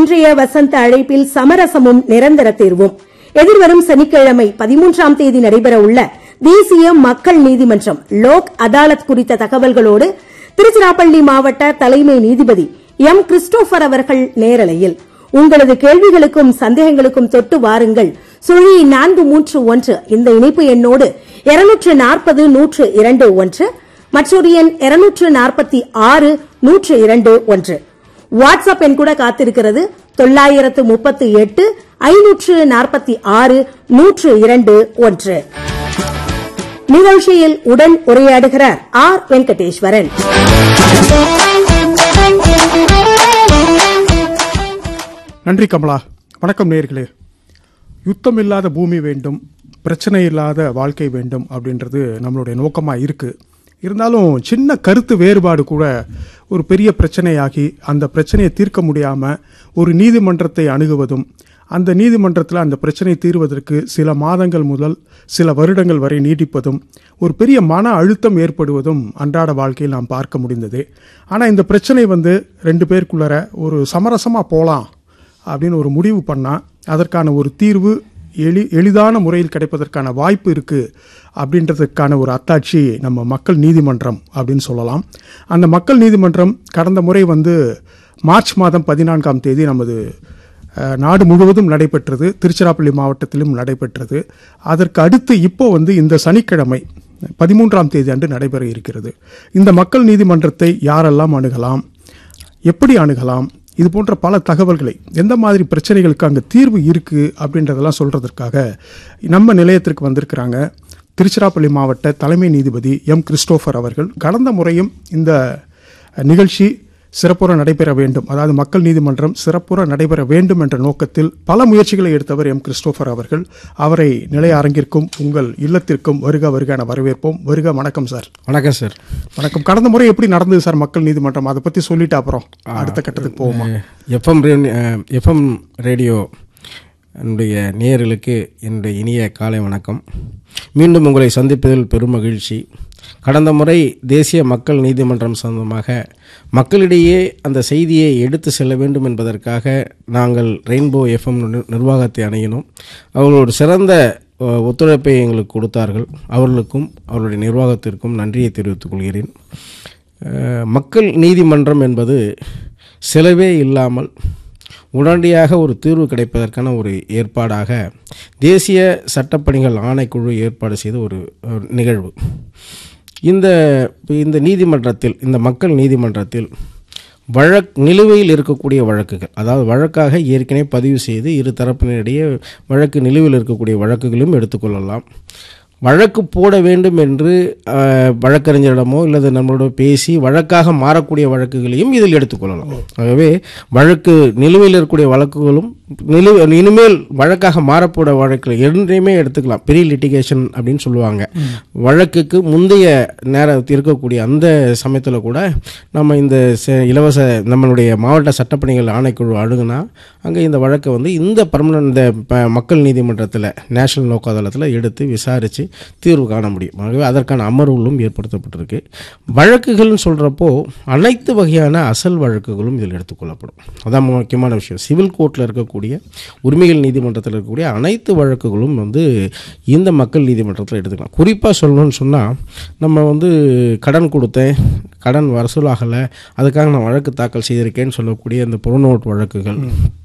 இன்றைய வசந்த அழைப்பில் சமரசமும் நிரந்தர தீர்வும் எதிர்வரும் சனிக்கிழமை பதிமூன்றாம் தேதி நடைபெற உள்ள தேசிய மக்கள் நீதிமன்றம் லோக் அதாலத் குறித்த தகவல்களோடு திருச்சிராப்பள்ளி மாவட்ட தலைமை நீதிபதி எம் கிறிஸ்டோபர் அவர்கள் நேரலையில் உங்களது கேள்விகளுக்கும் சந்தேகங்களுக்கும் தொட்டு வாருங்கள் சுழி நான்கு மூன்று ஒன்று இந்த இணைப்பு எண்ணோடு இருநூற்று நாற்பது நூற்று இரண்டு ஒன்று மற்றொரு எண் இருநூற்று நாற்பத்தி ஆறு நூற்று இரண்டு ஒன்று வாட்ஸ்அப் எண் கூட காத்திருக்கிறது தொள்ளாயிரத்து முப்பத்தி எட்டு ஐநூற்று நாற்பத்தி ஆறு நூற்று இரண்டு ஒன்று நிகழ்ச்சியில் உடன் உரையாடுகிறார் ஆர் வெங்கடேஸ்வரன் நன்றி கமலா வணக்கம் நேர்களே யுத்தம் இல்லாத பூமி வேண்டும் பிரச்சனை இல்லாத வாழ்க்கை வேண்டும் அப்படின்றது நம்மளுடைய நோக்கமாக இருக்கு இருந்தாலும் சின்ன கருத்து வேறுபாடு கூட ஒரு பெரிய பிரச்சனையாகி அந்த பிரச்சனையை தீர்க்க முடியாமல் ஒரு நீதிமன்றத்தை அணுகுவதும் அந்த நீதிமன்றத்தில் அந்த பிரச்சனை தீர்வதற்கு சில மாதங்கள் முதல் சில வருடங்கள் வரை நீடிப்பதும் ஒரு பெரிய மன அழுத்தம் ஏற்படுவதும் அன்றாட வாழ்க்கையில் நாம் பார்க்க முடிந்தது ஆனால் இந்த பிரச்சனை வந்து ரெண்டு பேருக்குள்ளர ஒரு சமரசமாக போகலாம் அப்படின்னு ஒரு முடிவு பண்ணால் அதற்கான ஒரு தீர்வு எளி எளிதான முறையில் கிடைப்பதற்கான வாய்ப்பு இருக்குது அப்படின்றதுக்கான ஒரு அத்தாட்சி நம்ம மக்கள் நீதிமன்றம் அப்படின்னு சொல்லலாம் அந்த மக்கள் நீதிமன்றம் கடந்த முறை வந்து மார்ச் மாதம் பதினான்காம் தேதி நமது அஹ், நாடு முழுவதும் நடைபெற்றது திருச்சிராப்பள்ளி மாவட்டத்திலும் நடைபெற்றது அதற்கு அடுத்து இப்போ வந்து இந்த சனிக்கிழமை பதிமூன்றாம் தேதி அன்று நடைபெற இருக்கிறது இந்த மக்கள் நீதிமன்றத்தை யாரெல்லாம் அணுகலாம் எப்படி அணுகலாம் இது போன்ற பல தகவல்களை எந்த மாதிரி பிரச்சனைகளுக்கு அங்கே தீர்வு இருக்கு அப்படின்றதெல்லாம் சொல்றதற்காக நம்ம நிலையத்திற்கு வந்திருக்கிறாங்க திருச்சிராப்பள்ளி மாவட்ட தலைமை நீதிபதி எம் கிறிஸ்டோபர் அவர்கள் கடந்த முறையும் இந்த நிகழ்ச்சி சிறப்புற நடைபெற வேண்டும் அதாவது மக்கள் நீதிமன்றம் சிறப்புற நடைபெற வேண்டும் என்ற நோக்கத்தில் பல முயற்சிகளை எடுத்தவர் எம் கிறிஸ்டோபர் அவர்கள் அவரை நிலைய அரங்கிற்கும் உங்கள் இல்லத்திற்கும் வருக வருக என வரவேற்போம் வருக வணக்கம் சார் வணக்கம் சார் வணக்கம் கடந்த முறை எப்படி நடந்தது சார் மக்கள் நீதிமன்றம் அதை பத்தி சொல்லிட்டு அப்புறம் அடுத்த கட்டத்துக்கு போவோமா எஃப்எம் எஃப்எம் ரேடியோ என்னுடைய நேயர்களுக்கு என்னுடைய இனிய காலை வணக்கம் மீண்டும் உங்களை சந்திப்பதில் பெரும் மகிழ்ச்சி கடந்த முறை தேசிய மக்கள் நீதிமன்றம் சம்பந்தமாக மக்களிடையே அந்த செய்தியை எடுத்து செல்ல வேண்டும் என்பதற்காக நாங்கள் ரெயின்போ எஃப்எம் நிர்வாகத்தை அணுகினோம் அவர்களோட சிறந்த அஹ், ஒத்துழைப்பை எங்களுக்கு கொடுத்தார்கள் அவர்களுக்கும் அவருடைய நிர்வாகத்திற்கும் நன்றியை தெரிவித்துக் கொள்கிறேன் அஹ், மக்கள் நீதிமன்றம் என்பது செலவே இல்லாமல் உடனடியாக ஒரு தீர்வு கிடைப்பதற்கான ஒரு ஏற்பாடாக தேசிய சட்டப்பணிகள் ஆணைக்குழு ஏற்பாடு செய்த ஒரு ஒரு நிகழ்வு இந்த இந்த நீதிமன்றத்தில் இந்த மக்கள் நீதிமன்றத்தில் வழக் நிலுவையில் இருக்கக்கூடிய வழக்குகள் அதாவது வழக்காக ஏற்கனவே பதிவு செய்து இரு தரப்பினரிடையே வழக்கு நிலுவையில் இருக்கக்கூடிய வழக்குகளும் எடுத்துக்கொள்ளலாம் வழக்கு போட வேண்டும் என்று அஹ், வழக்கறிஞரிடமோ இல்லது நம்மளோட பேசி வழக்காக மாறக்கூடிய வழக்குகளையும் இதில் எடுத்துக்கொள்ளலாம் ஆகவே வழக்கு நிலுவையில் இருக்கக்கூடிய வழக்குகளும் நிலு இனிமேல் வழக்காக மாறப்போட வழக்குகள் இரண்டையுமே எடுத்துக்கலாம் ப்ரீ லிட்டிகேஷன் அப்படின்னு சொல்லுவாங்க வழக்குக்கு முந்தைய நேரத்தில் இருக்கக்கூடிய அந்த சமயத்தில் கூட நம்ம இந்த ச- இலவச நம்மளுடைய மாவட்ட சட்டப்பணிகள் ஆணைக்குழு அணுகுனா அங்கே இந்த வழக்கை வந்து இந்த பர்மனன்ட் இந்த ப- மக்கள் நீதிமன்றத்தில் நேஷனல் லோக் அதாலத்தில் எடுத்து விசாரித்து தீர்வு காண முடியும் ஆகவே அதற்கான அமர்வுகளும் ஏற்படுத்தப்பட்டிருக்கு வழக்குகள்னு சொல்கிறப்போ அனைத்து வகையான அசல் வழக்குகளும் இதில் எடுத்துக்கொள்ளப்படும் அதான் முக்கியமான விஷயம் சிவில் கோர்ட்டில் இருக்கக்கூடிய உரிமைகள் நீதிமன்றத்தில் இருக்கக்கூடிய அனைத்து வழக்குகளும் வந்து இந்த மக்கள் நீதிமன்றத்தில் எடுத்துக்கலாம் குறிப்பாக சொல்லணும்னு சொன்னால் நம்ம வந்து கடன் கொடுத்தேன் கடன் வசூலாகலை அதுக்காக நான் வழக்கு தாக்கல் செய்திருக்கேன்னு சொல்லக்கூடிய இந்த புறநோட் வழக்குகள்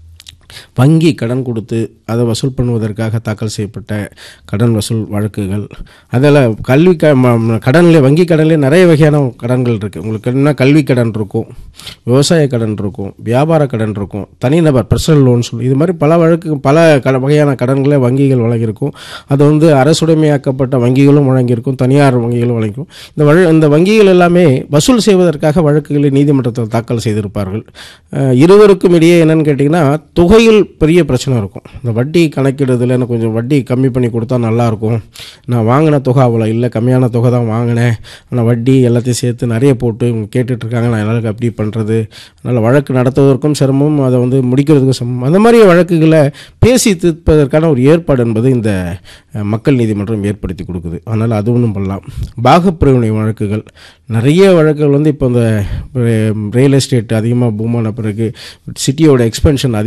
வங்கி கடன் கொடுத்து அதை வசூல் பண்ணுவதற்காக தாக்கல் செய்யப்பட்ட கடன் வசூல் வழக்குகள் அதில் கல்வி க கடனில் வங்கி கடன்லேயே நிறைய வகையான கடன்கள் இருக்குது உங்களுக்கு என்ன கல்வி கடன் இருக்கும் விவசாய கடன் இருக்கும் வியாபார கடன் இருக்கும் தனிநபர் பர்சனல் லோன் சொல்லி இது மாதிரி பல வழக்கு பல கட வகையான கடன்களை வங்கிகள் வழங்கியிருக்கும் அது வந்து அரசுடைமையாக்கப்பட்ட வங்கிகளும் வழங்கியிருக்கும் தனியார் வங்கிகளும் வழங்கியிருக்கும் இந்த வழ இந்த வங்கிகள் எல்லாமே வசூல் செய்வதற்காக வழக்குகளை நீதிமன்றத்தில் தாக்கல் செய்திருப்பார்கள் அஹ், இருவருக்கும் இடையே என்னன்னு கேட்டிங்கன்னா தொகையில் பெரிய பிரச்சனை இருக்கும் இந்த வட்டி கணக்கிடுறதுல எனக்கு கொஞ்சம் வட்டி கம்மி பண்ணி கொடுத்தா நல்லாயிருக்கும் நான் வாங்கின தொகை அவ்வளோ இல்லை கம்மியான தொகை தான் வாங்கினேன் ஆனால் வட்டி எல்லாத்தையும் சேர்த்து நிறைய போட்டு இவங்க கேட்டுட்டு இருக்காங்க நான் எல்லாம் அப்படி பண்ணுறது அதனால் வழக்கு நடத்துவதற்கும் சிரமம் அதை வந்து முடிக்கிறதுக்கும் சிரமம் அந்த மாதிரி வழக்குகளை பேசி தீர்ப்பதற்கான ஒரு ஏற்பாடு என்பது இந்த அஹ், மக்கள் நீதிமன்றம் ஏற்படுத்தி கொடுக்குது அதனால் அது ஒன்றும் பண்ணலாம் பாகப்பிரிவினை வழக்குகள் நிறைய வழக்குகள் வந்து இப்போ இந்த ரியல் எஸ்டேட் அதிகமாக பூமான பிறகு சிட்டியோட எக்ஸ்பென்ஷன்